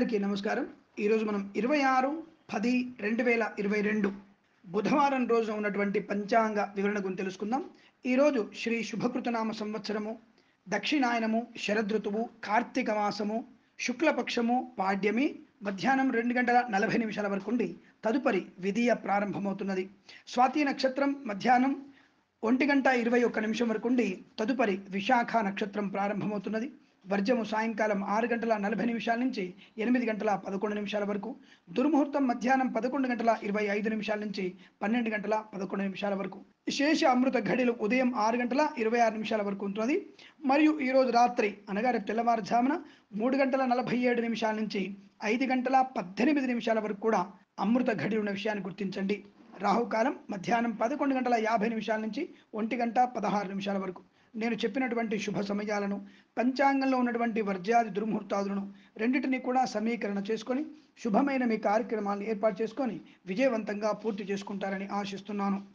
అందరికీ నమస్కారం ఈరోజు మనం ఇరవై ఆరు పది రెండు వేల ఇరవై రెండు బుధవారం రోజున ఉన్నటువంటి పంచాంగ వివరణ గురించి తెలుసుకుందాం ఈరోజు శ్రీ శుభకృతనామ సంవత్సరము దక్షిణాయనము శరదృతువు కార్తీక మాసము శుక్లపక్షము పాడ్యమి మధ్యాహ్నం రెండు గంటల నలభై నిమిషాల వరకు ఉండి తదుపరి విధియ ప్రారంభమవుతున్నది స్వాతి నక్షత్రం మధ్యాహ్నం ఒంటి గంట ఇరవై ఒక్క నిమిషం వరకు ఉండి తదుపరి విశాఖ నక్షత్రం ప్రారంభమవుతున్నది వర్జము సాయంకాలం ఆరు గంటల నలభై నిమిషాల నుంచి ఎనిమిది గంటల పదకొండు నిమిషాల వరకు దుర్ముహూర్తం మధ్యాహ్నం పదకొండు గంటల ఇరవై ఐదు నిమిషాల నుంచి పన్నెండు గంటల పదకొండు నిమిషాల వరకు శేష అమృత ఘడిలు ఉదయం ఆరు గంటల ఇరవై ఆరు నిమిషాల వరకు ఉంటుంది మరియు ఈరోజు రాత్రి అనగా రేపు తెల్లవారుజామున మూడు గంటల నలభై ఏడు నిమిషాల నుంచి ఐదు గంటల పద్దెనిమిది నిమిషాల వరకు కూడా అమృత ఘడి ఉన్న విషయాన్ని గుర్తించండి రాహుకాలం మధ్యాహ్నం పదకొండు గంటల యాభై నిమిషాల నుంచి ఒంటి గంట పదహారు నిమిషాల వరకు నేను చెప్పినటువంటి శుభ సమయాలను పంచాంగంలో ఉన్నటువంటి వర్జాది దుర్ముహూర్తాదులను రెండింటినీ కూడా సమీకరణ చేసుకొని శుభమైన మీ కార్యక్రమాలను ఏర్పాటు చేసుకొని విజయవంతంగా పూర్తి చేసుకుంటారని ఆశిస్తున్నాను